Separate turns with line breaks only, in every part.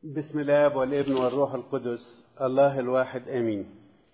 بسم الله والابن والروح القدس الله الواحد امين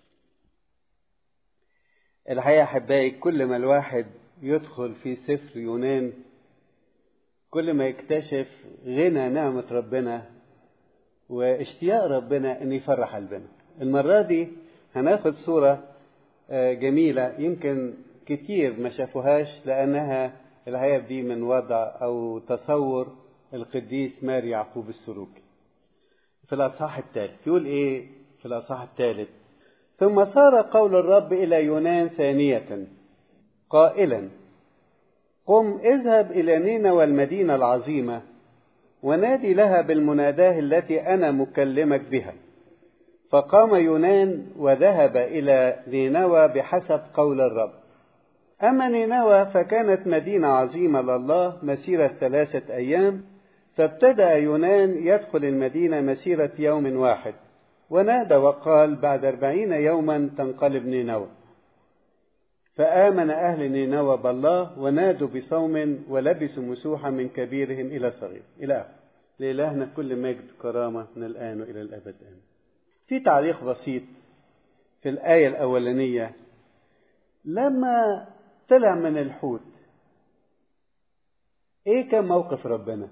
الحقيقه احبائي كل ما الواحد يدخل في سفر يونان كل ما يكتشف غنى نعمه ربنا واشتياق ربنا ان يفرح قلبنا المره دي هناخد صوره جميله يمكن كتير ما شافوهاش لانها الحقيقه دي من وضع او تصور القديس ماري يعقوب السلوكي في الأصحاح الثالث يقول إيه في الأصحاح الثالث ثم صار قول الرب إلى يونان ثانية قائلا قم اذهب إلى نينوى المدينة العظيمة ونادي لها بالمناداة التي أنا مكلمك بها فقام يونان وذهب إلى نينوى بحسب قول الرب أما نينوى فكانت مدينة عظيمة لله مسيرة ثلاثة أيام فابتدأ يونان يدخل المدينة مسيرة يوم واحد ونادى وقال بعد أربعين يوما تنقلب نينوى فآمن أهل نينوى بالله ونادوا بصوم ولبسوا مسوحا من كبيرهم إلى صغير إلى آخر لإلهنا كل مجد كرامة من الآن وإلى الأبد آمين في تعليق بسيط في الآية الأولانية لما طلع من الحوت إيه كان موقف ربنا؟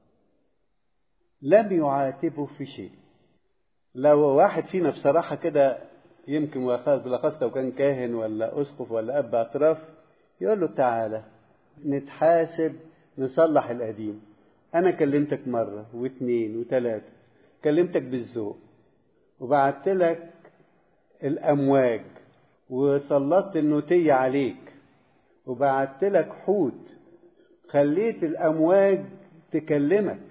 لم يعاتبه في شيء لو واحد فينا بصراحة كده يمكن بالأخص لو كان كاهن ولا أسقف ولا أب اعتراف يقول له تعالى نتحاسب نصلح القديم أنا كلمتك مرة واثنين وثلاثة كلمتك بالذوق وبعت لك الأمواج وسلطت النوتية عليك وبعت لك حوت خليت الأمواج تكلمك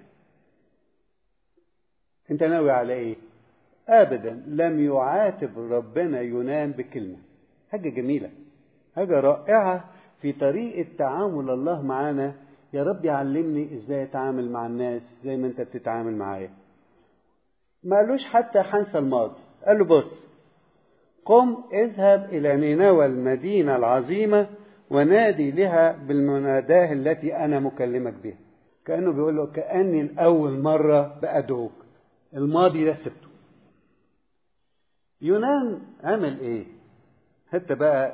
انت ناوي على ايه ابدا لم يعاتب ربنا يونان بكلمه حاجه جميله حاجه رائعه في طريقه تعامل الله معانا يا رب علمني ازاي اتعامل مع الناس زي ما انت بتتعامل معايا ما قالوش حتى حنسى الماضي قال له بص قم اذهب الى نينوى المدينه العظيمه ونادي لها بالمناداه التي انا مكلمك بها كانه بيقول له كاني لاول مره بادعوك الماضي ده سبته يونان عمل ايه حتى بقى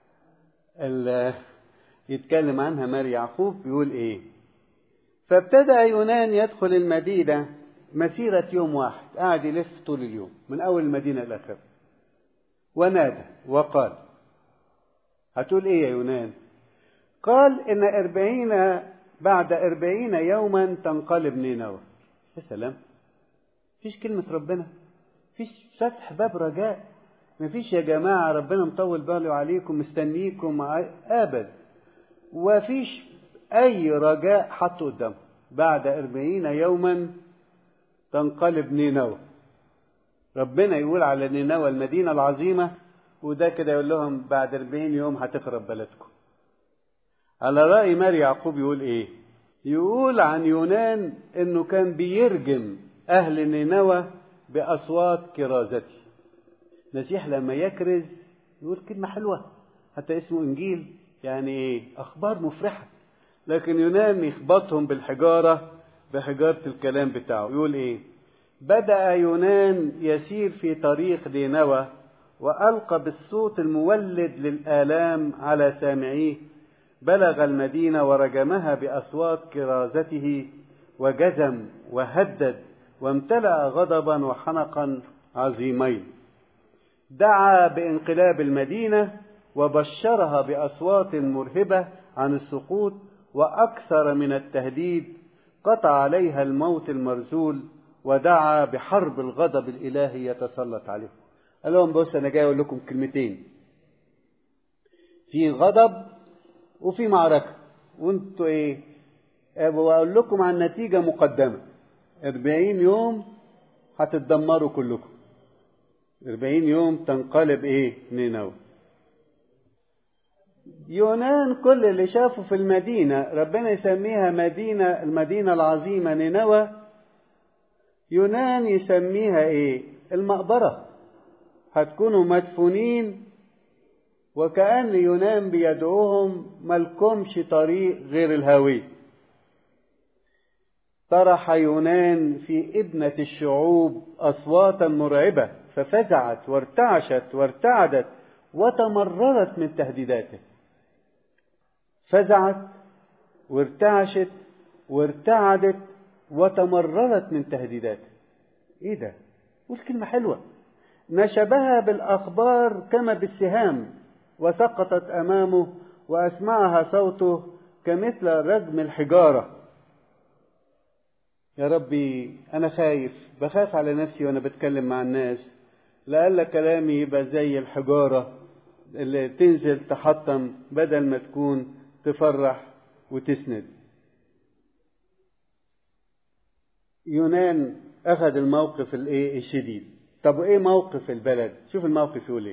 يتكلم عنها ماري يعقوب بيقول ايه فابتدأ يونان يدخل المدينة مسيرة يوم واحد قاعد يلف طول اليوم من أول المدينة لآخرها ونادى وقال هتقول ايه يا يونان قال إن أربعين بعد أربعين يوما تنقلب نينوى يا سلام مفيش كلمة ربنا مفيش فتح باب رجاء مفيش يا جماعة ربنا مطول باله عليكم مستنيكم أبد وفيش أي رجاء حطه قدامه بعد أربعين يوما تنقلب نينوى ربنا يقول على نينوى المدينة العظيمة وده كده يقول لهم بعد أربعين يوم هتخرب بلدكم على رأي ماري يعقوب يقول إيه يقول عن يونان إنه كان بيرجم أهل نينوى بأصوات كرازته المسيح لما يكرز يقول كلمة حلوة حتى اسمه إنجيل يعني إيه أخبار مفرحة لكن يونان يخبطهم بالحجارة بحجارة الكلام بتاعه يقول إيه بدأ يونان يسير في طريق نينوى وألقى بالصوت المولد للآلام على سامعيه بلغ المدينة ورجمها بأصوات كرازته وجزم وهدد وامتلأ غضبا وحنقا عظيمين دعا بانقلاب المدينة وبشرها بأصوات مرهبة عن السقوط وأكثر من التهديد قطع عليها الموت المرزول ودعا بحرب الغضب الإلهي يتسلط عليهم قال لهم بص أنا جاي أقول لكم كلمتين في غضب وفي معركة وانتوا ايه وأقول لكم عن نتيجة مقدمة أربعين يوم هتتدمروا كلكم أربعين يوم تنقلب إيه نينوى يونان كل اللي شافه في المدينة ربنا يسميها مدينة المدينة العظيمة نينوى يونان يسميها إيه المقبرة هتكونوا مدفونين وكأن يونان بيدعوهم ملكمش طريق غير الهويه طرح يونان في ابنة الشعوب أصواتا مرعبة ففزعت وارتعشت وارتعدت وتمررت من تهديداته فزعت وارتعشت وارتعدت وتمررت من تهديداته ايه ده قول كلمة حلوة نشبها بالأخبار كما بالسهام وسقطت أمامه وأسمعها صوته كمثل رجم الحجارة يا ربي أنا خايف بخاف على نفسي وأنا بتكلم مع الناس لألا كلامي يبقى زي الحجارة اللي تنزل تحطم بدل ما تكون تفرح وتسند يونان أخذ الموقف الإيه الشديد طب وإيه موقف البلد شوف الموقف يقول إيه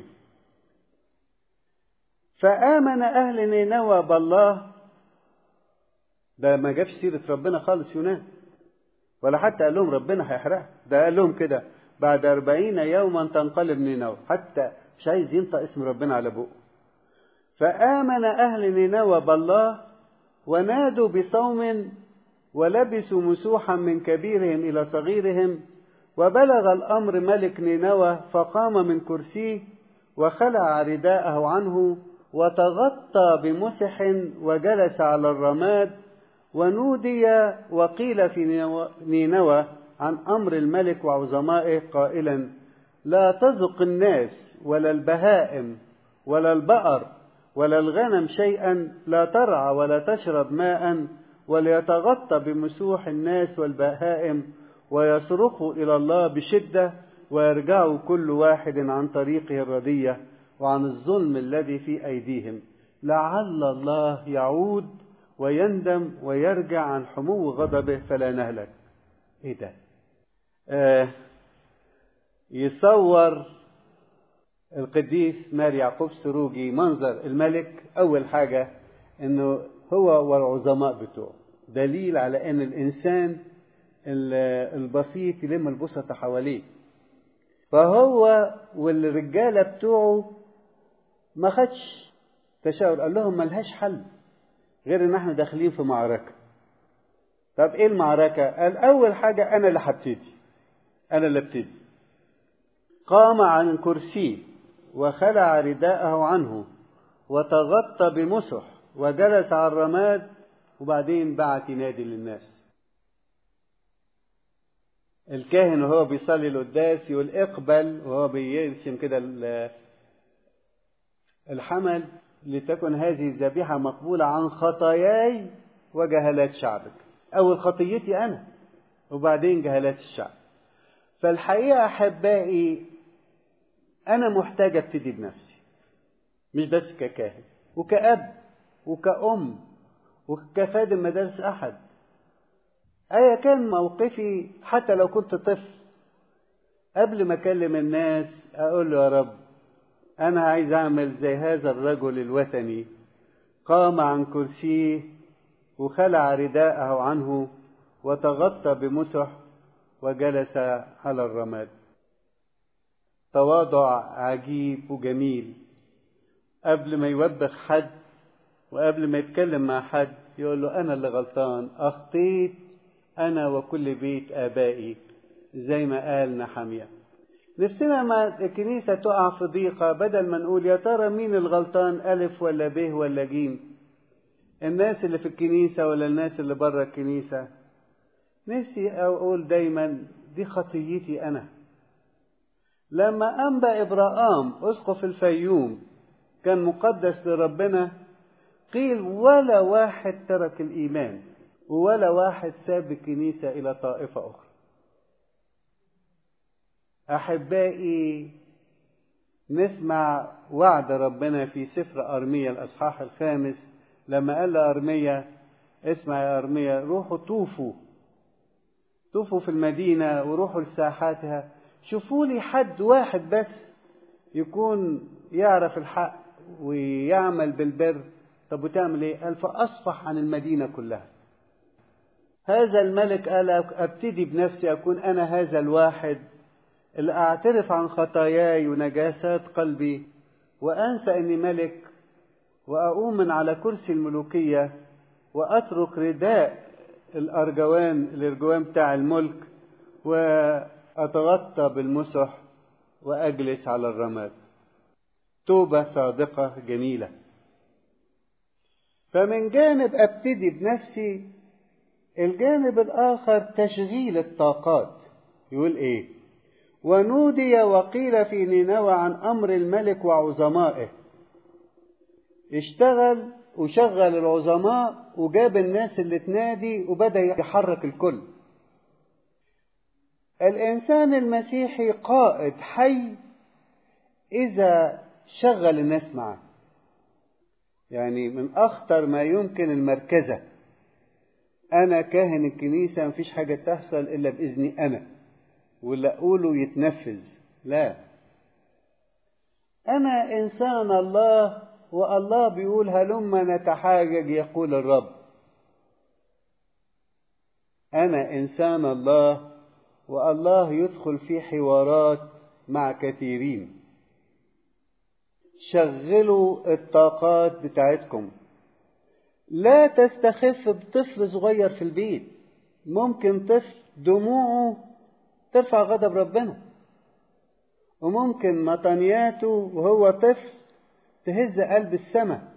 فآمن أهل نينوى بالله ده ما جابش سيرة ربنا خالص يونان ولا حتى قال لهم ربنا هيحرقها ده قال لهم كده بعد أربعين يوما تنقلب نينوى حتى مش عايز ينطق اسم ربنا على بقه فآمن أهل نينوى بالله ونادوا بصوم ولبسوا مسوحا من كبيرهم إلى صغيرهم وبلغ الأمر ملك نينوى فقام من كرسيه وخلع رداءه عنه وتغطى بمسح وجلس على الرماد ونودي وقيل في نينوى عن أمر الملك وعظمائه قائلا لا تزق الناس ولا البهائم ولا البقر ولا الغنم شيئا لا ترعى ولا تشرب ماء وليتغطى بمسوح الناس والبهائم ويصرخوا إلى الله بشدة ويرجعوا كل واحد عن طريقه الردية وعن الظلم الذي في أيديهم لعل الله يعود ويندم ويرجع عن حمو غضبه فلا نهلك ايه ده آه يصور القديس مار يعقوب سروجي منظر الملك اول حاجه انه هو والعظماء بتوعه دليل على ان الانسان البسيط يلم البسطة حواليه فهو والرجاله بتوعه ما خدش تشاور قال لهم ملهاش حل غير ان احنا داخلين في معركه طب ايه المعركه قال اول حاجه انا اللي هبتدي انا اللي ابتدي قام عن كرسيه وخلع رداءه عنه وتغطى بمسح وجلس على الرماد وبعدين بعت ينادي للناس الكاهن وهو بيصلي القداس يقول اقبل وهو بيرسم كده الحمل لتكن هذه الذبيحة مقبولة عن خطاياي وجهلات شعبك أول خطيتي أنا وبعدين جهلات الشعب فالحقيقة أحبائي أنا محتاج أبتدي بنفسي مش بس ككاهن وكأب وكأم وكخادم مدارس أحد أيا كان موقفي حتى لو كنت طفل قبل ما أكلم الناس أقول له يا رب أنا عايز أعمل زي هذا الرجل الوثني قام عن كرسيه وخلع رداءه عنه وتغطى بمسح وجلس على الرماد تواضع عجيب وجميل قبل ما يوبخ حد وقبل ما يتكلم مع حد يقول له أنا اللي غلطان أخطيت أنا وكل بيت آبائي زي ما قال نحمية نفسنا ما الكنيسة تقع في ضيقة بدل ما نقول يا ترى مين الغلطان ألف ولا ب ولا جيم الناس اللي في الكنيسة ولا الناس اللي بره الكنيسة نفسي أقول دايما دي خطيتي أنا لما أنبأ إبراهام أسقف الفيوم كان مقدس لربنا قيل ولا واحد ترك الإيمان ولا واحد ساب الكنيسة إلى طائفة أخرى أحبائي نسمع وعد ربنا في سفر أرميا الأصحاح الخامس لما قال لأرميا اسمع يا أرميا روحوا طوفوا طوفوا في المدينة وروحوا لساحاتها شوفوا لي حد واحد بس يكون يعرف الحق ويعمل بالبر طب وتعمل ايه قال فأصفح عن المدينة كلها هذا الملك قال ابتدي بنفسي اكون انا هذا الواحد اللي اعترف عن خطاياي ونجاسات قلبي وانسى اني ملك واقوم من على كرسي الملوكيه واترك رداء الأرجوان الأرجوان بتاع الملك وأتغطى بالمسح وأجلس على الرماد توبة صادقة جميلة فمن جانب أبتدي بنفسي الجانب الآخر تشغيل الطاقات يقول إيه ونودي وقيل في نينوى عن أمر الملك وعظمائه اشتغل وشغل العظماء وجاب الناس اللي تنادي وبدأ يحرك الكل الإنسان المسيحي قائد حي إذا شغل الناس معه يعني من أخطر ما يمكن المركزة أنا كاهن الكنيسة مفيش حاجة تحصل إلا بإذني أنا واللي أقوله يتنفذ لا أنا إنسان الله والله بيقول هلما نتحاجج يقول الرب أنا إنسان الله والله يدخل في حوارات مع كثيرين شغلوا الطاقات بتاعتكم لا تستخف بطفل صغير في البيت ممكن طفل دموعه ترفع غضب ربنا وممكن مطنياته وهو طفل تهز قلب السماء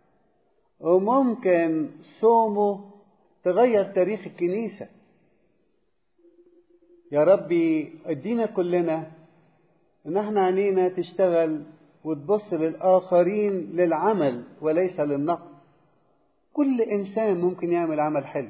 وممكن صومه تغير تاريخ الكنيسة يا ربي ادينا كلنا ان احنا عينينا تشتغل وتبص للآخرين للعمل وليس للنقد كل إنسان ممكن يعمل عمل حلو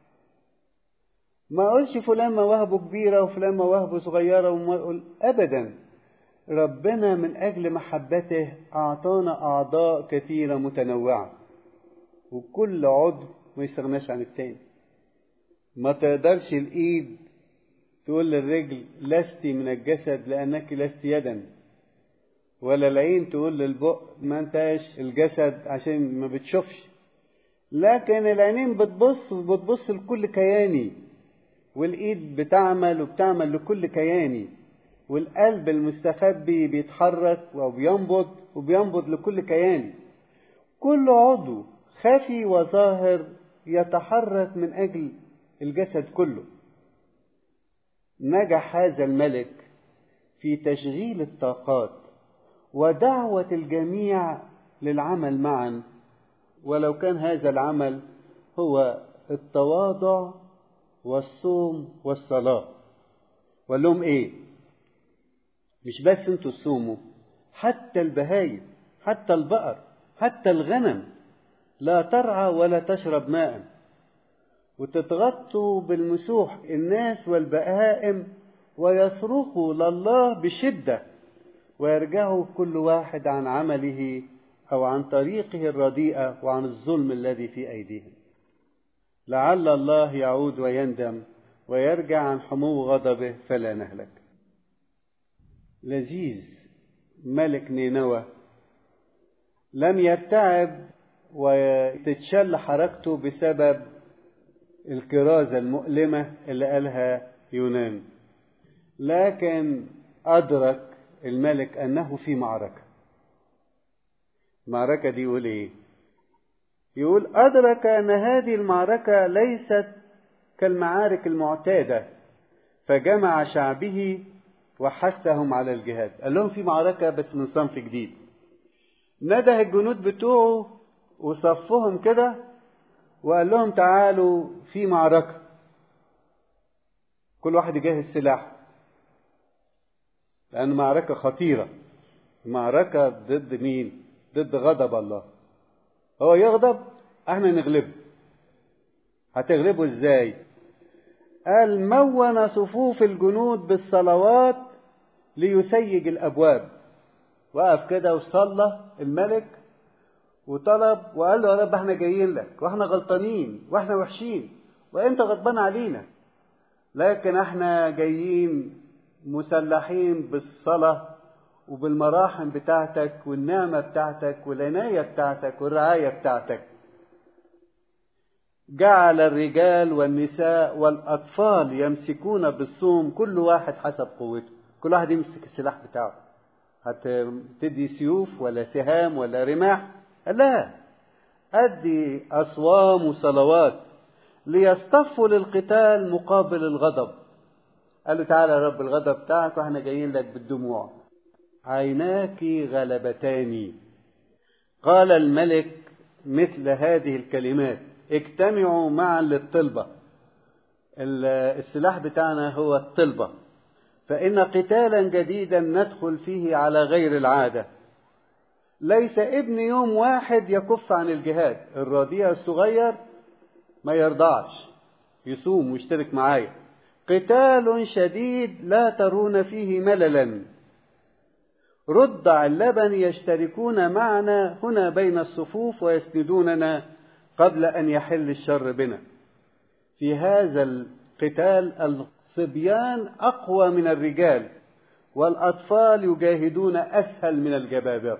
ما أقولش فلان مواهبه كبيرة وفلان مواهبه صغيرة وما أقول أبدا ربنا من أجل محبته أعطانا أعضاء كثيرة متنوعة وكل عضو ما يستغناش عن التاني ما تقدرش الإيد تقول للرجل لست من الجسد لأنك لست يدا ولا العين تقول للبق ما انتش الجسد عشان ما بتشوفش لكن العينين بتبص وبتبص لكل كياني والايد بتعمل وبتعمل لكل كياني والقلب المستخبي بيتحرك وبينبض وبينبض لكل كياني كل عضو خفي وظاهر يتحرك من اجل الجسد كله نجح هذا الملك في تشغيل الطاقات ودعوة الجميع للعمل معا ولو كان هذا العمل هو التواضع والصوم والصلاة وقال لهم ايه مش بس انتوا تصوموا حتى البهايم حتى البقر حتى الغنم لا ترعى ولا تشرب ماء وتتغطوا بالمسوح الناس والبهائم ويصرخوا لله بشده ويرجعوا كل واحد عن عمله او عن طريقه الرديئه وعن الظلم الذي في ايديهم لعل الله يعود ويندم ويرجع عن حمو غضبه فلا نهلك لذيذ ملك نينوى لم يرتعب وتتشل حركته بسبب الكرازة المؤلمة اللي قالها يونان لكن أدرك الملك أنه في معركة المعركة دي يقول إيه يقول أدرك أن هذه المعركة ليست كالمعارك المعتادة فجمع شعبه وحثهم على الجهاد قال لهم في معركة بس من صنف جديد نده الجنود بتوعه وصفهم كده وقال لهم تعالوا في معركة كل واحد يجهز سلاح لأن معركة خطيرة معركة ضد مين ضد غضب الله هو يغضب احنا نغلبه هتغلبه ازاي قال مون صفوف الجنود بالصلوات ليسيج الابواب وقف كده وصلى الملك وطلب وقال له يا رب احنا جايين لك واحنا غلطانين واحنا وحشين وانت غضبان علينا لكن احنا جايين مسلحين بالصلاة وبالمراحم بتاعتك والنعمة بتاعتك والعناية بتاعتك والرعاية بتاعتك جعل الرجال والنساء والأطفال يمسكون بالصوم كل واحد حسب قوته كل واحد يمسك السلاح بتاعه هتدي سيوف ولا سهام ولا رماح لا أدي أصوام وصلوات ليصطفوا للقتال مقابل الغضب قال له تعالى يا رب الغضب بتاعك واحنا جايين لك بالدموع عيناك غلبتان قال الملك مثل هذه الكلمات اجتمعوا معا للطلبة السلاح بتاعنا هو الطلبة فإن قتالا جديدا ندخل فيه على غير العادة ليس ابن يوم واحد يكف عن الجهاد الرضيع الصغير ما يرضعش يصوم ويشترك معايا قتال شديد لا ترون فيه مللا رضع اللبن يشتركون معنا هنا بين الصفوف ويسندوننا قبل ان يحل الشر بنا في هذا القتال الصبيان اقوى من الرجال والاطفال يجاهدون اسهل من الجبابره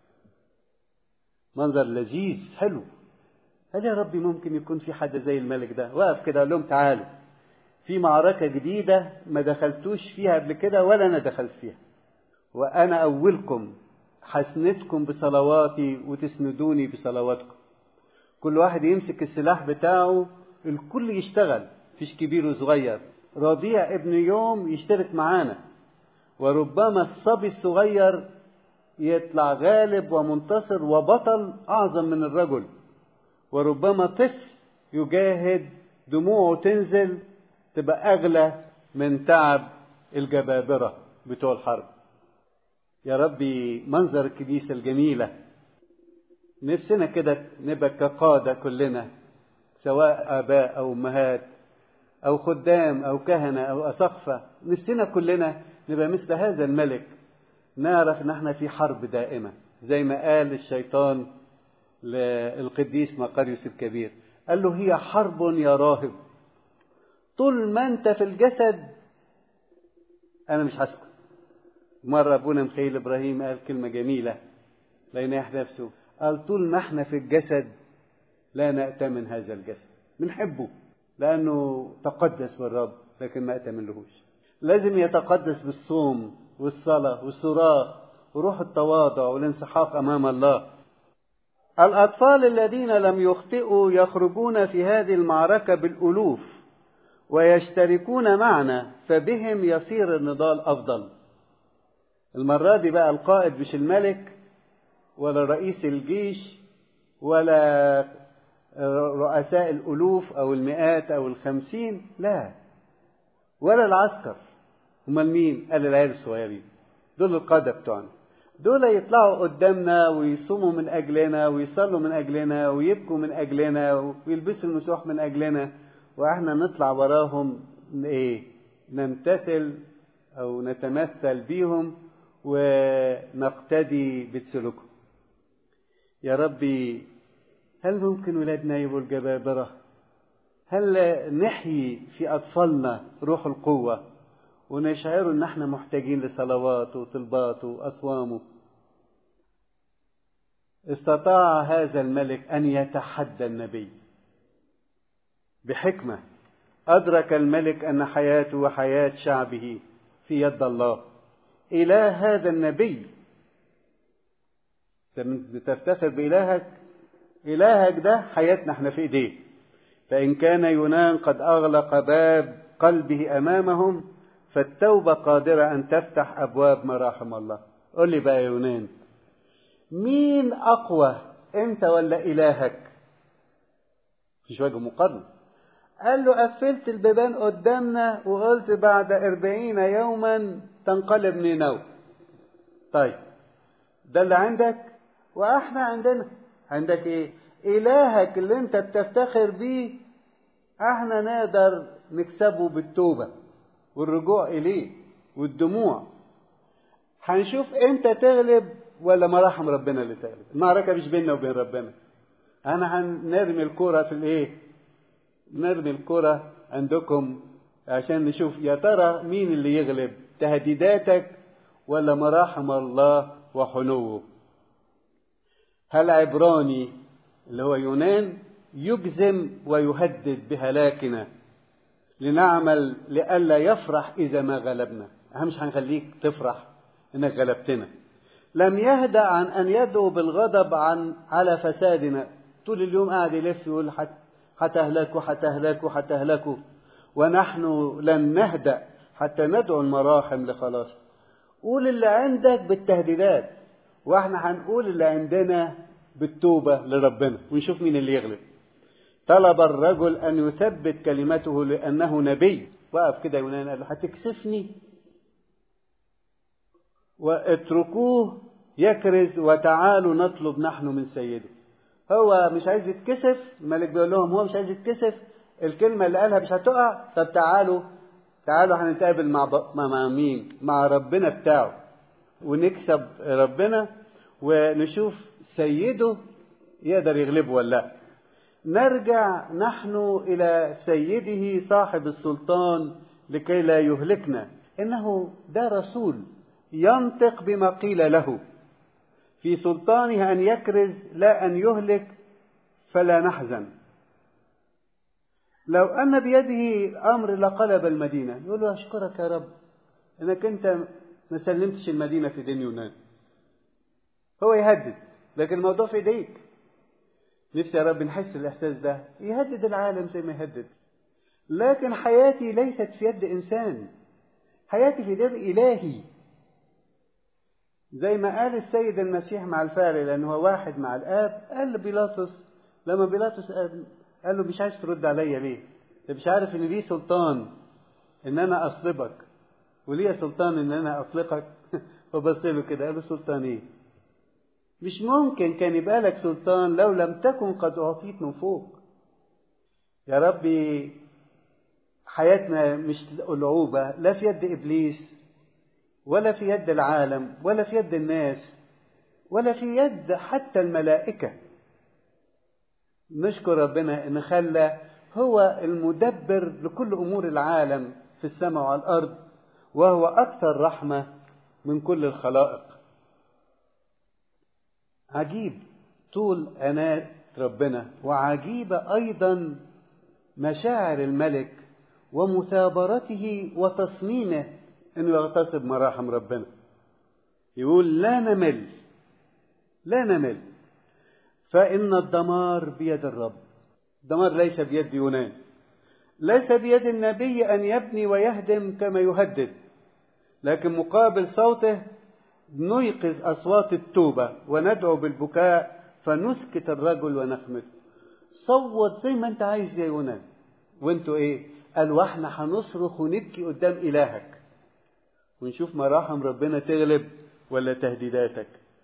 منظر لذيذ حلو هل يا ربي ممكن يكون في حد زي الملك ده واقف كده قال لهم تعالوا في معركة جديدة ما دخلتوش فيها قبل كده ولا أنا دخلت فيها وأنا أولكم حسنتكم بصلواتي وتسندوني بصلواتكم كل واحد يمسك السلاح بتاعه الكل يشتغل فيش كبير وصغير رضيع ابن يوم يشترك معانا وربما الصبي الصغير يطلع غالب ومنتصر وبطل أعظم من الرجل وربما طفل يجاهد دموعه تنزل تبقى أغلى من تعب الجبابرة بتوع الحرب يا ربي منظر الكنيسة الجميلة نفسنا كده نبقى كقادة كلنا سواء آباء أو أمهات أو خدام أو كهنة أو أسقفة نفسنا كلنا نبقى مثل هذا الملك نعرف ان احنا في حرب دائمة زي ما قال الشيطان للقديس مقاريوس الكبير قال له هي حرب يا راهب طول ما انت في الجسد انا مش هسكت مرة ابونا مخيل ابراهيم قال كلمة جميلة لا يناح نفسه قال طول ما احنا في الجسد لا نأتمن هذا الجسد بنحبه لأنه تقدس بالرب لكن ما أتمنلهوش لازم يتقدس بالصوم والصلاة والصراخ وروح التواضع والانسحاق أمام الله الأطفال الذين لم يخطئوا يخرجون في هذه المعركة بالألوف ويشتركون معنا فبهم يصير النضال أفضل المرة دي بقى القائد مش الملك ولا رئيس الجيش ولا رؤساء الألوف أو المئات أو الخمسين لا ولا العسكر امال مين؟ قال العيال الصغيرين دول القادة بتوعنا دول يطلعوا قدامنا ويصوموا من أجلنا ويصلوا من أجلنا ويبكوا من أجلنا ويلبسوا المسوح من أجلنا وإحنا نطلع وراهم إيه؟ نمتثل أو نتمثل بيهم ونقتدي بسلوكهم. يا ربي هل ممكن ولادنا يبقوا الجبابرة؟ هل نحيي في أطفالنا روح القوة ونشعره ان احنا محتاجين لصلواته وطلباته واصوامه استطاع هذا الملك ان يتحدى النبي بحكمه ادرك الملك ان حياته وحياه شعبه في يد الله اله هذا النبي بتفتخر بالهك الهك ده حياتنا احنا في ايديه فان كان يونان قد اغلق باب قلبه امامهم فالتوبة قادرة أن تفتح أبواب مراحم الله قل لي بقى يا يونان مين أقوى أنت ولا إلهك مفيش وجه مقارنة قال له قفلت البيبان قدامنا وقلت بعد أربعين يوما تنقلب نينو طيب ده اللي عندك وإحنا عندنا عندك إيه إلهك اللي أنت بتفتخر بيه إحنا نقدر نكسبه بالتوبة والرجوع إليه والدموع هنشوف أنت تغلب ولا مراحم ربنا اللي تغلب المعركة مش بيننا وبين ربنا أنا هنرمي الكرة في الإيه نرمي الكرة عندكم عشان نشوف يا ترى مين اللي يغلب تهديداتك ولا مراحم الله وحنوه هل عبراني اللي هو يونان يجزم ويهدد بهلاكنا لنعمل لئلا يفرح إذا ما غلبنا احنا مش هنخليك تفرح إنك غلبتنا لم يهدأ عن أن يدعو بالغضب عن على فسادنا طول اليوم قاعد يلف يقول هتهلكوا هتهلكوا هتهلكوا ونحن لن نهدأ حتى ندعو المراحم لخلاص قول اللي عندك بالتهديدات واحنا هنقول اللي عندنا بالتوبة لربنا ونشوف مين اللي يغلب طلب الرجل أن يثبت كلمته لأنه نبي وقف كده يونان قال له هتكسفني واتركوه يكرز وتعالوا نطلب نحن من سيده هو مش عايز يتكسف الملك بيقول لهم هو مش عايز يتكسف الكلمة اللي قالها مش هتقع طب تعالوا تعالوا هنتقابل مع ب... مع مين مع ربنا بتاعه ونكسب ربنا ونشوف سيده يقدر يغلبه ولا لا نرجع نحن إلى سيده صاحب السلطان لكي لا يهلكنا إنه ده رسول ينطق بما قيل له في سلطانه أن يكرز لا أن يهلك فلا نحزن لو أن بيده أمر لقلب المدينة يقول له أشكرك يا رب إنك أنت ما سلمتش المدينة في دين يونان هو يهدد لكن الموضوع في ايديك نفسي يا رب نحس الإحساس ده يهدد العالم زي ما يهدد لكن حياتي ليست في يد إنسان حياتي في يد إلهي زي ما قال السيد المسيح مع الفارق لأنه هو واحد مع الآب قال لبيلاطس لما بيلاطس قال, قال له مش عايز ترد عليا ليه؟ أنت مش عارف إن ليه سلطان إن أنا أصلبك وليه سلطان إن أنا أطلقك؟ فبص له كده قال له سلطان إيه؟ مش ممكن كان يبقى لك سلطان لو لم تكن قد أعطيت من فوق يا ربي حياتنا مش ألعوبة لا في يد إبليس ولا في يد العالم ولا في يد الناس ولا في يد حتى الملائكة نشكر ربنا إن خلى هو المدبر لكل أمور العالم في السماء وعلى الأرض وهو أكثر رحمة من كل الخلائق عجيب طول أناة ربنا وعجيبة أيضا مشاعر الملك ومثابرته وتصميمه انه يغتصب مراحم ربنا يقول لا نمل لا نمل فان الدمار بيد الرب الدمار ليس بيد يونان ليس بيد النبي ان يبني ويهدم كما يهدد لكن مقابل صوته نيقظ اصوات التوبه وندعو بالبكاء فنسكت الرجل ونخمد صوت زي ما انت عايز يا يونان وانتوا ايه قال واحنا هنصرخ ونبكي قدام الهك ونشوف مراحم ربنا تغلب ولا تهديداتك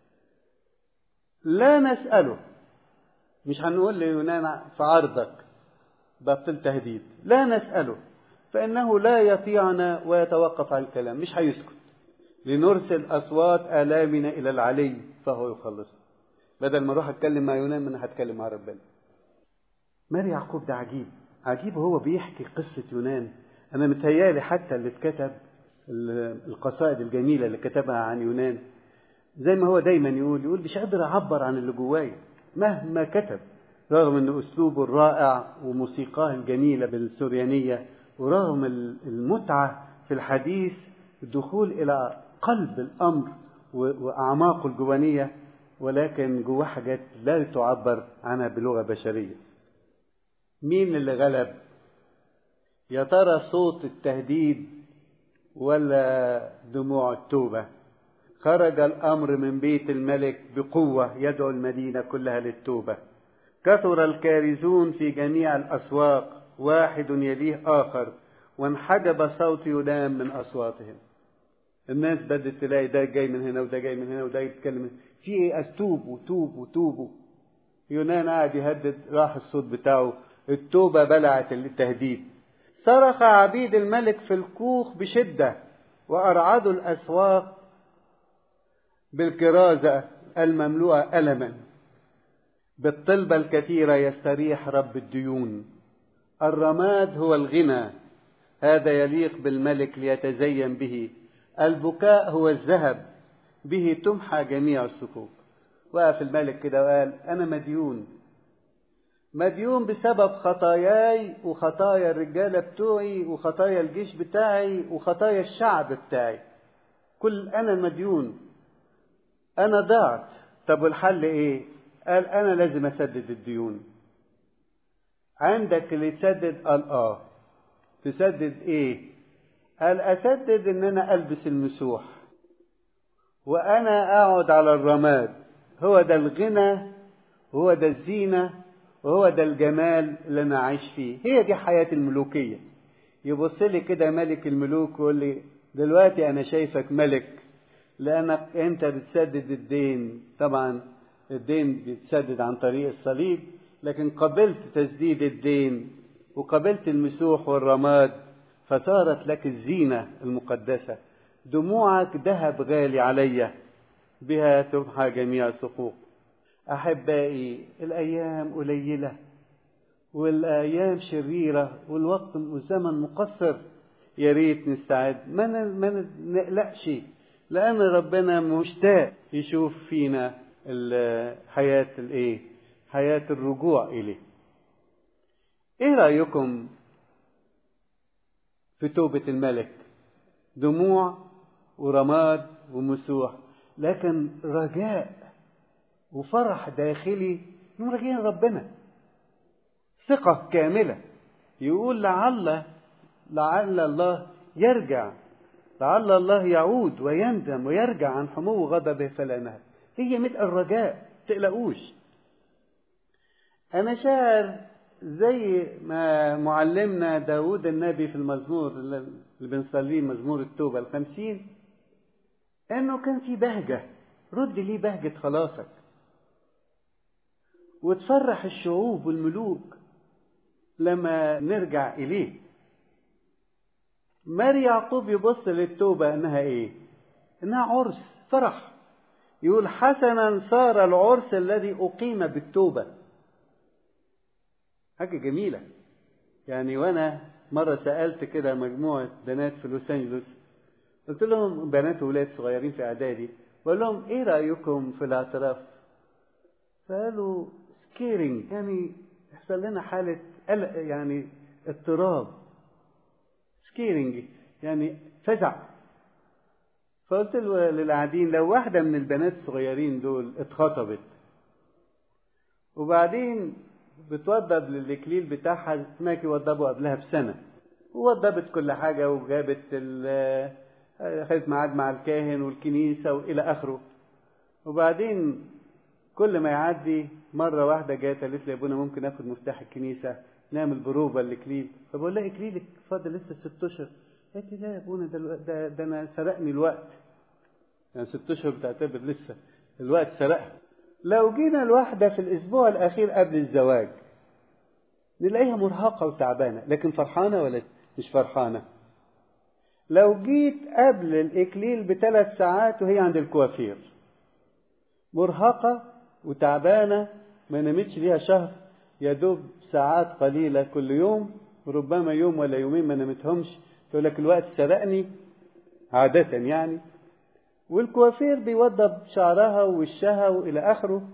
لا نسأله مش هنقول ليونان في عرضك بطل تهديد لا نسأله فإنه لا يطيعنا ويتوقف عن الكلام مش هيسكت لنرسل أصوات آلامنا إلى العلي فهو يخلصنا بدل ما أروح أتكلم مع يونان من هتكلم مع ربنا ماري يعقوب ده عجيب عجيب هو بيحكي قصة يونان أنا متهيالي حتى اللي اتكتب القصائد الجميلة اللي كتبها عن يونان زي ما هو دايما يقول يقول مش قادر أعبر عن اللي جوايا مهما كتب رغم أن أسلوبه الرائع وموسيقاه الجميلة بالسوريانية ورغم المتعة في الحديث الدخول إلى قلب الأمر وأعماقه الجوانية ولكن جواه حاجات لا تعبر عنها بلغة بشرية مين اللي غلب يا ترى صوت التهديد ولا دموع التوبة خرج الأمر من بيت الملك بقوة يدعو المدينة كلها للتوبة كثر الكارزون في جميع الأسواق واحد يليه آخر وانحجب صوت ينام من أصواتهم الناس بدت تلاقي ده جاي من هنا وده جاي من هنا وده يتكلم في ايه توبوا توبوا توبوا يونان قاعد يهدد راح الصوت بتاعه التوبة بلعت التهديد صرخ عبيد الملك في الكوخ بشدة وأرعدوا الأسواق بالكرازة المملوءة ألما بالطلبة الكثيرة يستريح رب الديون الرماد هو الغنى هذا يليق بالملك ليتزين به البكاء هو الذهب به تمحى جميع الصكوك وقف الملك كده وقال أنا مديون مديون بسبب خطاياي وخطايا الرجاله بتوعي وخطايا الجيش بتاعي وخطايا الشعب بتاعي كل انا مديون انا ضعت طب والحل ايه قال انا لازم اسدد الديون عندك اللي تسدد قال اه تسدد ايه قال اسدد ان انا البس المسوح وانا اقعد على الرماد هو ده الغنى وهو ده الزينه وهو ده الجمال اللي انا عايش فيه هي دي حياه الملوكيه يبص لي كده ملك الملوك ويقول لي دلوقتي انا شايفك ملك لانك انت بتسدد الدين طبعا الدين بيتسدد عن طريق الصليب لكن قبلت تسديد الدين وقبلت المسوح والرماد فصارت لك الزينة المقدسة دموعك ذهب غالي علي بها تمحى جميع السقوط أحبائي الأيام قليلة والأيام شريرة والوقت والزمن مقصر يا ريت نستعد ما ما نقلقش لأن ربنا مشتاق يشوف فينا حياة الإيه؟ حياة الرجوع إليه. إيه رأيكم في توبة الملك؟ دموع ورماد ومسوح، لكن رجاء وفرح داخلي إنه راجعين ربنا. ثقة كاملة. يقول لعل لعل الله يرجع لعل الله يعود ويندم ويرجع عن حمو غضبه فلا نهر هي ملء الرجاء تقلقوش أنا شاعر زي ما معلمنا داود النبي في المزمور اللي بنصليه مزمور التوبة الخمسين إنه كان في بهجة رد لي بهجة خلاصك وتفرح الشعوب والملوك لما نرجع إليه ماري يعقوب يبص للتوبة إنها إيه؟ إنها عرس فرح يقول حسنا صار العرس الذي أقيم بالتوبة حاجة جميلة يعني وأنا مرة سألت كده مجموعة بنات في لوس أنجلوس قلت لهم بنات وولاد صغيرين في إعدادي بقول لهم إيه رأيكم في الاعتراف؟ فقالوا سكيرنج يعني يحصل لنا حالة قلق يعني اضطراب سكيرنج يعني فزع فقلت للقاعدين لو واحدة من البنات الصغيرين دول اتخطبت وبعدين بتوضب للإكليل بتاعها هناك يوضبوا قبلها بسنة ووضبت كل حاجة وجابت خدت ميعاد مع الكاهن والكنيسة وإلى آخره وبعدين كل ما يعدي مرة واحدة جات قالت لي يا ابونا ممكن آخد مفتاح الكنيسة نعمل بروفة لإكليل فبقول لها إكليلك فاضل لسه ست أشهر قالت لي لا يا ابونا ده, ده, ده أنا سرقني الوقت يعني ست أشهر بتعتبر لسه الوقت سرقها لو جينا الواحدة في الأسبوع الأخير قبل الزواج نلاقيها مرهقة وتعبانة لكن فرحانة ولا مش فرحانة لو جيت قبل الإكليل بثلاث ساعات وهي عند الكوافير مرهقة وتعبانة ما نامتش ليها شهر يا دوب ساعات قليلة كل يوم ربما يوم ولا يومين ما نامتهمش تقول لك الوقت سرقني عادة يعني والكوافير بيوضب شعرها ووشها والى اخره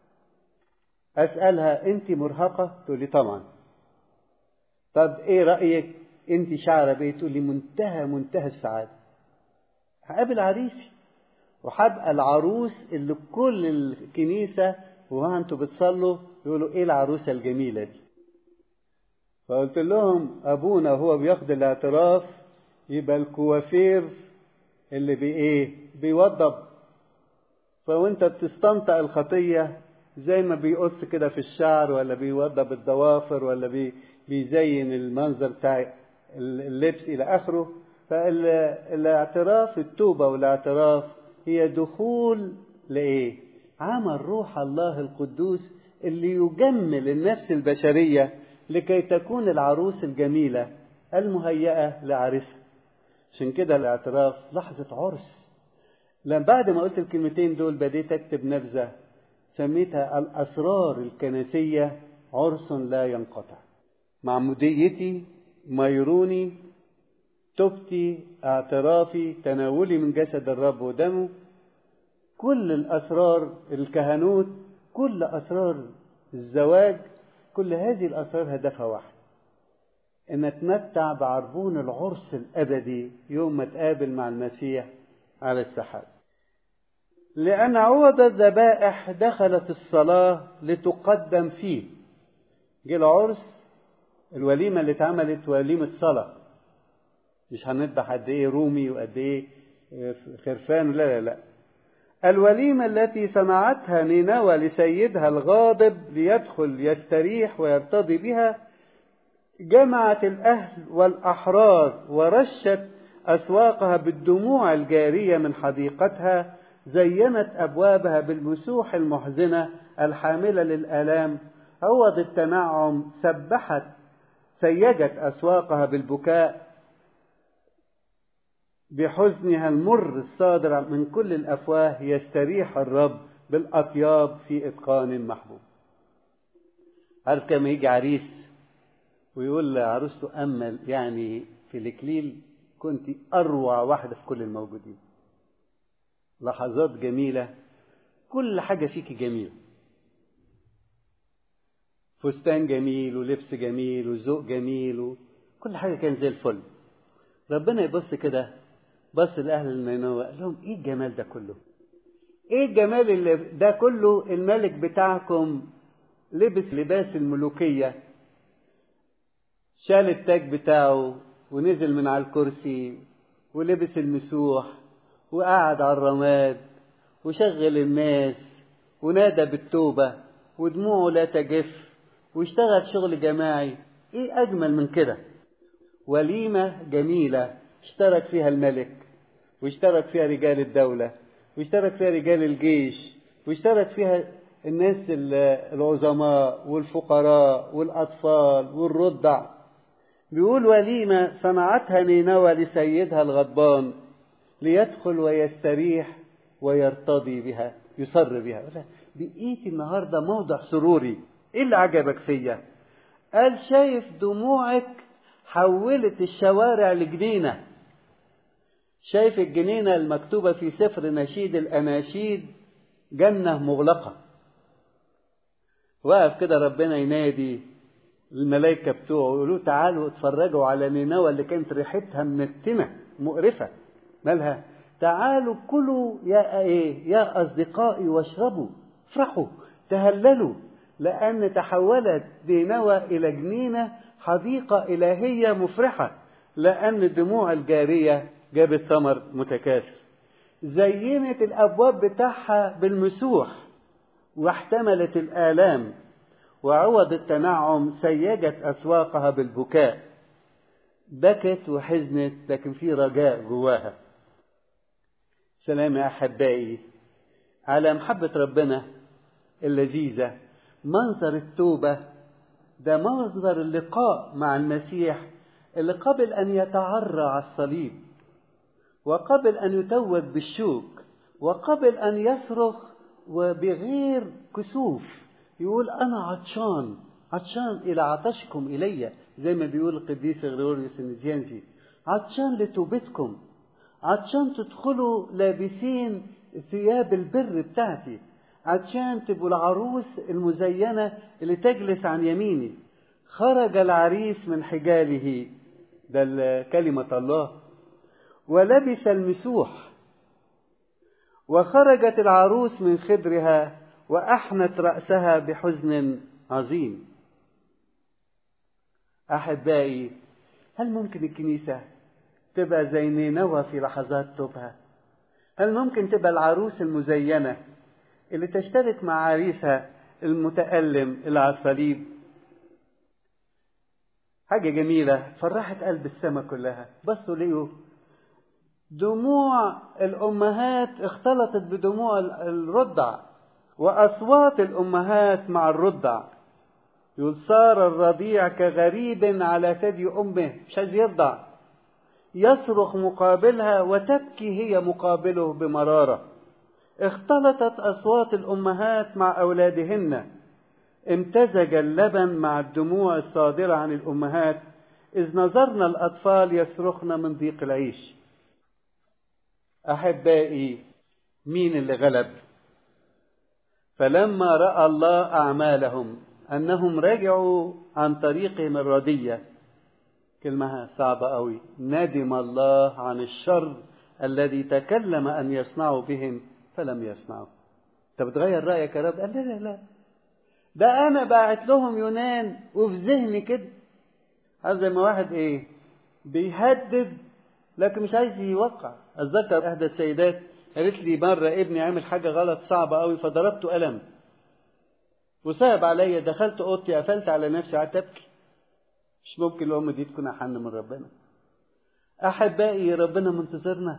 اسالها انت مرهقه تقول لي طبعا طب ايه رايك انت شعره بيه تقول لي منتهى منتهى السعاده هقابل عريسي وهبقى العروس اللي كل الكنيسه وها انتوا بتصلوا يقولوا ايه العروسه الجميله دي فقلت لهم ابونا هو بياخد الاعتراف يبقى الكوافير اللي بايه بيوضب فوانت بتستنطق الخطيه زي ما بيقص كده في الشعر ولا بيوضب الضوافر ولا بي بيزين المنظر بتاع اللبس الى اخره فالاعتراف التوبه والاعتراف هي دخول لايه عمل روح الله القدوس اللي يجمل النفس البشريه لكي تكون العروس الجميله المهيئه لعرسها عشان كده الاعتراف لحظة عرس لما بعد ما قلت الكلمتين دول بديت أكتب نبذة سميتها الأسرار الكنسية عرس لا ينقطع معموديتي ميروني توبتي اعترافي تناولي من جسد الرب ودمه كل الأسرار الكهنوت كل أسرار الزواج كل هذه الأسرار هدفها واحد ان اتمتع بعربون العرس الابدي يوم ما اتقابل مع المسيح على السحاب لان عوض الذبائح دخلت الصلاه لتقدم فيه جه العرس الوليمة اللي اتعملت وليمة صلاة مش هنذبح قد ايه رومي وقد ايه خرفان لا لا لا الوليمة التي صنعتها نينوى لسيدها الغاضب ليدخل يستريح ويرتضي بها جمعت الأهل والأحرار ورشت أسواقها بالدموع الجارية من حديقتها زينت أبوابها بالمسوح المحزنة الحاملة للآلام عوض التنعم سبحت سيجت أسواقها بالبكاء بحزنها المر الصادر من كل الأفواه يستريح الرب بالأطياب في إتقان محبوب عارف كما يجي عريس ويقول لعروسته أمل يعني في الإكليل كنت أروع واحدة في كل الموجودين لحظات جميلة كل حاجة فيك جميلة فستان جميل ولبس جميل وذوق جميل وكل حاجة كان زي الفل ربنا يبص كده بص لأهل النينوى قال لهم إيه الجمال ده كله؟ إيه الجمال اللي ده كله الملك بتاعكم لبس لباس الملوكية شال التاج بتاعه ونزل من على الكرسي ولبس المسوح وقعد على الرماد وشغل الناس ونادى بالتوبة ودموعه لا تجف واشتغل شغل جماعي ايه اجمل من كده وليمة جميلة اشترك فيها الملك واشترك فيها رجال الدولة واشترك فيها رجال الجيش واشترك فيها الناس العظماء والفقراء والأطفال والرضع بيقول وليمة صنعتها نينوى لسيدها الغضبان ليدخل ويستريح ويرتضي بها يصر بها بقيت النهاردة موضع سروري ايه اللي عجبك فيا قال شايف دموعك حولت الشوارع لجنينة شايف الجنينة المكتوبة في سفر نشيد الأناشيد جنة مغلقة وقف كده ربنا ينادي الملائكة بتوعه يقولوا تعالوا اتفرجوا على نينوى اللي كانت ريحتها منتنة مقرفة مالها تعالوا كلوا يا ايه يا اصدقائي واشربوا افرحوا تهللوا لان تحولت نينوى الى جنينه حديقه الهيه مفرحه لان الدموع الجاريه جابت ثمر متكاثر زينت الابواب بتاعها بالمسوح واحتملت الالام وعوض التنعم سيجت اسواقها بالبكاء بكت وحزنت لكن في رجاء جواها سلام يا احبائي على محبه ربنا اللذيذه منظر التوبه ده منظر اللقاء مع المسيح اللي قبل ان يتعرى على الصليب وقبل ان يتوج بالشوك وقبل ان يصرخ وبغير كسوف يقول انا عطشان عطشان الى عطشكم الي زي ما بيقول القديس غريغوريوس النزيانزي عطشان لتوبتكم عطشان تدخلوا لابسين ثياب البر بتاعتي عطشان تبقوا العروس المزينة اللي تجلس عن يميني خرج العريس من حجاله ده كلمة الله ولبس المسوح وخرجت العروس من خدرها وأحنت رأسها بحزن عظيم أحبائي هل ممكن الكنيسة تبقى زي نينوى في لحظات توبها هل ممكن تبقى العروس المزينة اللي تشترك مع عريسها المتألم اللي على الصليب حاجة جميلة فرحت قلب السماء كلها بصوا لقوا دموع الأمهات اختلطت بدموع الرضع وأصوات الأمهات مع الرضع يقول صار الرضيع كغريب على ثدي أمه مش عايز يرضع يصرخ مقابلها وتبكي هي مقابله بمرارة اختلطت أصوات الأمهات مع أولادهن امتزج اللبن مع الدموع الصادرة عن الأمهات إذ نظرنا الأطفال يصرخن من ضيق العيش أحبائي مين اللي غلب فلما رأى الله أعمالهم أنهم رجعوا عن طريقهم الردية كلمة صعبة أوي ندم الله عن الشر الذي تكلم أن يصنعوا بهم فلم يصنعوا أنت بتغير رأيك يا رب قال لا لا لا ده أنا باعت لهم يونان وفي ذهني كده عارف زي ما واحد ايه بيهدد لكن مش عايز يوقع اتذكر احدى السيدات قالت لي مره ابني عامل حاجه غلط صعبه قوي فضربته قلم وصعب عليا دخلت اوضتي قفلت على نفسي قعدت ابكي مش ممكن الام دي تكون احن من ربنا احبائي ربنا منتظرنا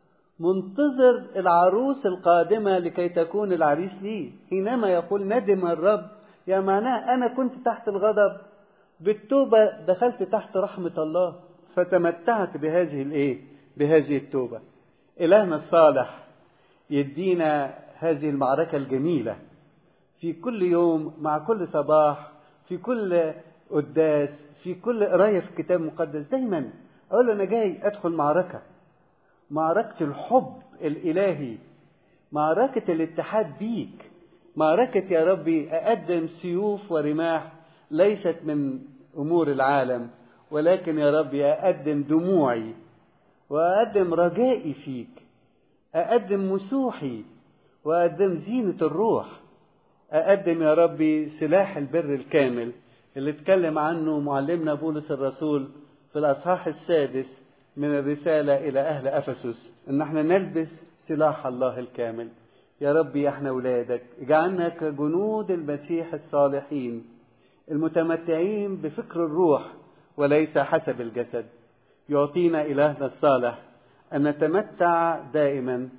منتظر العروس القادمة لكي تكون العريس ليه حينما يقول ندم الرب يا معناه أنا كنت تحت الغضب بالتوبة دخلت تحت رحمة الله فتمتعت بهذه الإيه بهذه التوبة إلهنا الصالح يدينا هذه المعركة الجميلة في كل يوم مع كل صباح في كل قداس في كل قراية في الكتاب المقدس دايما أقول له أنا جاي أدخل معركة معركة الحب الإلهي معركة الاتحاد بيك معركة يا ربي أقدم سيوف ورماح ليست من أمور العالم ولكن يا ربي أقدم دموعي وأقدم رجائي فيك أقدم مسوحي وأقدم زينة الروح أقدم يا ربي سلاح البر الكامل اللي اتكلم عنه معلمنا بولس الرسول في الأصحاح السادس من الرسالة إلى أهل أفسس إن احنا نلبس سلاح الله الكامل يا ربي احنا أولادك اجعلنا كجنود المسيح الصالحين المتمتعين بفكر الروح وليس حسب الجسد يعطينا إلهنا الصالح أن نتمتع دائما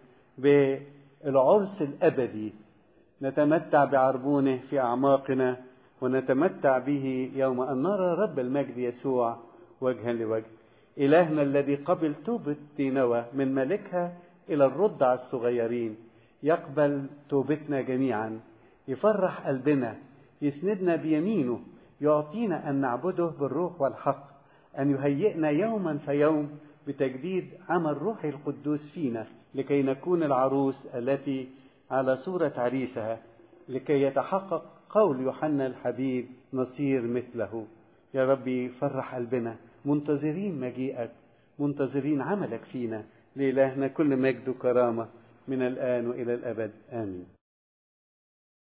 بالعرس الأبدي نتمتع بعربونه في أعماقنا ونتمتع به يوم أن نرى رب المجد يسوع وجها لوجه إلهنا الذي قبل توبة نينوى من ملكها إلى الرضع الصغيرين يقبل توبتنا جميعا يفرح قلبنا يسندنا بيمينه يعطينا أن نعبده بالروح والحق أن يهيئنا يوما فيوم بتجديد عمل روحه القدوس فينا لكي نكون العروس التي على صورة عريسها لكي يتحقق قول يوحنا الحبيب نصير مثله يا ربي فرح قلبنا منتظرين مجيئك منتظرين عملك فينا لإلهنا كل مجد وكرامة من الآن وإلى الأبد آمين